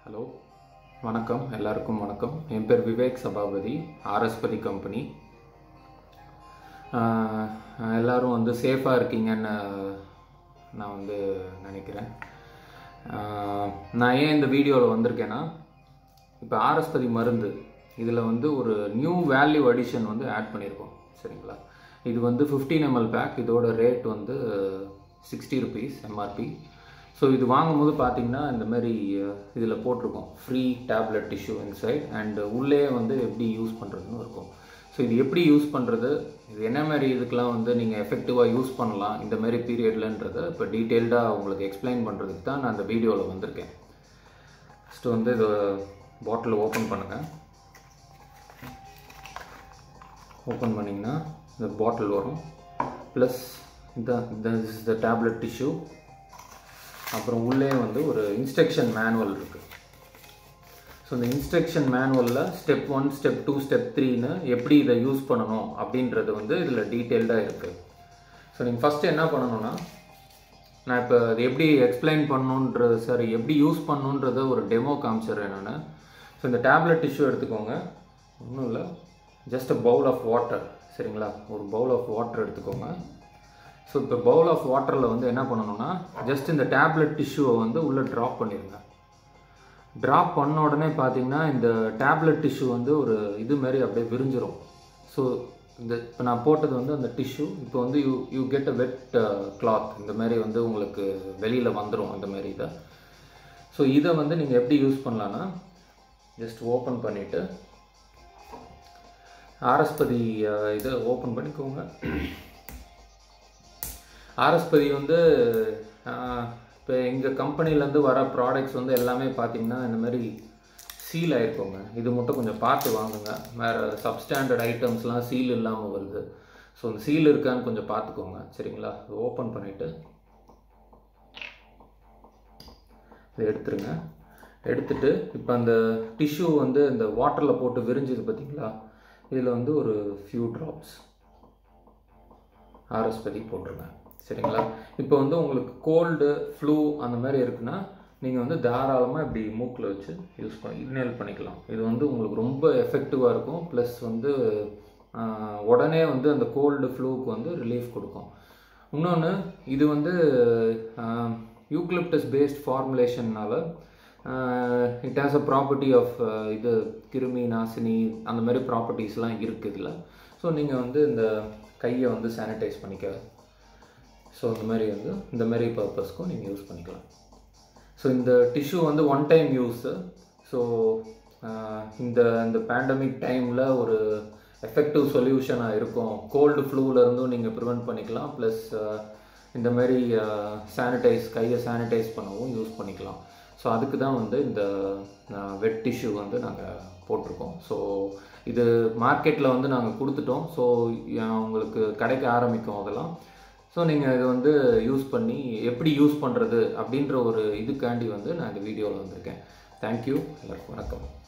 hello வணக்கம் எல்லாருக்கும் வணக்கம் என் பேர் விவேக் சபாபதி ஆர்எஸ்பதி கம்பெனி ஆஹ், எல்லாரும் வந்து சேஃபாக இருக்கீங்கன்னு நான் வந்து நினைக்கிறேன் ஆஹ், நான் ஏன் இந்த வீடியோவில் வந்திருக்கேன்னா இப்போ ஆர்எஸ்பதி மருந்து இதில் வந்து ஒரு நியூ வேல்யூ அடிஷன் வந்து ஆட் பண்ணியிருக்கோம் சரிங்களா இது வந்து 15 ml பேக் இதோட ரேட் வந்து சிக்ஸ்டி ருபீஸ் எம்ஆர்பி ஸோ இது வாங்கும்போது பார்த்தீங்கன்னா இந்த மாதிரி இதில் போட்டிருக்கோம் free tablet tissue inside and உள்ளே வந்து எப்படி யூஸ் பண்ணுறதுன்னு இருக்கும் ஸோ இது எப்படி யூஸ் பண்ணுறது இது என்ன மாதிரி இதுக்கெலாம் வந்து நீங்கள் எஃபெக்டிவாக யூஸ் பண்ணலாம் இந்த மாதிரி பீரியட்லன்றதை இப்போ டீட்டெயில்டாக உங்களுக்கு எக்ஸ்பிளைன் பண்ணுறதுக்கு தான் நான் அந்த வீடியோவில் வந்திருக்கேன் ஃபஸ்ட்டு வந்து இது பாட்டில் ஓப்பன் பண்ணுங்கள் ஓப்பன் பண்ணிங்கன்னா இந்த பாட்டில் வரும் ப்ளஸ் இந்த this is the tablet tissue அப்புறம் உள்ளே வந்து ஒரு இன்ஸ்ட்ரக்ஷன் மேனுவல் இருக்குது ஸோ இந்த இன்ஸ்ட்ரக்ஷன் மேனுவலில் step one step two step த்ரீன்னு எப்படி இதை யூஸ் பண்ணணும் அப்படின்றது வந்து இதில் டீட்டெயில்டாக இருக்குது ஸோ நீங்கள் ஃபஸ்ட்டு என்ன பண்ணணும்னா நான் இப்போ அது எப்படி எக்ஸ்பிளைன் பண்ணணுன்றது சரி எப்படி யூஸ் பண்ணணுன்றத ஒரு டெமோ காமிச்சிடுறேன் நான் ஸோ இந்த டேப்லெட் டிஷ்யூ எடுத்துக்கோங்க ஒன்றும் இல்லை just a bowl of water சரிங்களா ஒரு பவுல் ஆஃப் வாட்டர் எடுத்துக்கோங்க ஸோ இப்போ பவுல் ஆஃப் வாட்டரில் வந்து என்ன பண்ணணும்னா ஜஸ்ட் இந்த டேப்லெட் டிஷ்யூவை வந்து உள்ளே ட்ராப் பண்ணிடுங்க ட்ராப் பண்ண உடனே பார்த்தீங்கன்னா இந்த டேப்லெட் டிஷ்யூ வந்து ஒரு இது மாதிரி அப்படியே விரிஞ்சிரும் ஸோ இந்த இப்போ நான் போட்டது வந்து அந்த டிஷ்யூ இப்போ வந்து you you get a wet cloth இந்த மாதிரி வந்து உங்களுக்கு வெளியில் வந்துடும் அந்த மாதிரி இதை ஸோ இதை வந்து நீங்கள் எப்படி யூஸ் பண்ணலான்னா ஜஸ்ட் ஓப்பன் பண்ணிவிட்டு ஆர்எஸ்பதி இதை ஓப்பன் பண்ணிக்கோங்க ஆர்எஸ்பதி வந்து இப்போ எங்கள் கம்பெனிலேருந்து வர ப்ராடக்ட்ஸ் வந்து எல்லாமே பார்த்தீங்கன்னா இந்த மாதிரி சீல் ஆயிருக்கோங்க இது மட்டும் கொஞ்சம் பார்த்து வாங்குங்க வேறு சப்ஸ்டாண்டர்ட் ஐட்டம்ஸ்லாம் சீல் இல்லாமல் வருது ஸோ அந்த சீல் இருக்கான்னு கொஞ்சம் பார்த்துக்கோங்க சரிங்களா ஓப்பன் பண்ணிவிட்டு இதை எடுத்துருங்க எடுத்துட்டு இப்போ அந்த டிஷ்யூ வந்து இந்த வாட்டரில் போட்டு விரிஞ்சுது பார்த்தீங்களா இதில் வந்து ஒரு ஃபியூ ட்ராப்ஸ் ஆர்எஸ்பதி போட்டுருங்க சரிங்களா இப்போ வந்து உங்களுக்கு கோல்டு ஃப்ளூ அந்த மாதிரி இருக்குன்னா நீங்கள் வந்து தாராளமாக இப்படி மூக்கில் வச்சு யூஸ் பண்ணி இன்ஹேல் பண்ணிக்கலாம் இது வந்து உங்களுக்கு ரொம்ப எஃபெக்டிவாக இருக்கும் ப்ளஸ் வந்து ஆஹ், உடனே வந்து அந்த கோல்டு ஃப்ளூக்கு வந்து ரிலீஃப் கொடுக்கும் இன்னொன்று இது வந்து யூக்லிப்டஸ் பேஸ்ட் ஃபார்முலேஷன்னால it has a property of இது கிருமி நாசினி அந்த மாதிரி ப்ராப்பர்ட்டிஸ்லாம் இருக்குது இதில் ஸோ நீங்கள் வந்து இந்த கையை வந்து சானிடைஸ் பண்ணிக்க ஸோ இந்த மாதிரி வந்து இந்த மாதிரி பர்பஸ்க்கும் நீங்கள் யூஸ் பண்ணிக்கலாம் ஸோ இந்த டிஷ்யூ வந்து ஒன் டைம் யூஸு ஸோ இந்த இந்த பேண்டமிக் டைமில் ஒரு எஃபெக்டிவ் சொல்யூஷனாக இருக்கும் கோல்டு ஃப்ளூலேருந்தும் நீங்கள் ப்ரிவெண்ட் பண்ணிக்கலாம் ப்ளஸ் இந்த மாதிரி சானிடைஸ் கையை சானிடைஸ் பண்ணவும் யூஸ் பண்ணிக்கலாம் ஸோ அதுக்கு தான் வந்து இந்த வெட் டிஷ்யூ வந்து நாங்கள் போட்டிருக்கோம் ஸோ இது மார்க்கெட்டில் வந்து நாங்கள் கொடுத்துட்டோம் ஸோ உங்களுக்கு கிடைக்க ஆரம்பிக்கும் அதெல்லாம் ஸோ நீங்கள் இது வந்து யூஸ் பண்ணி எப்படி யூஸ் பண்ணுறது அப்படின்ற ஒரு இதுக்காண்டி வந்து நான் இந்த வீடியோவில் வந்திருக்கேன் தேங்க்யூ எல்லாருக்கும் வணக்கம்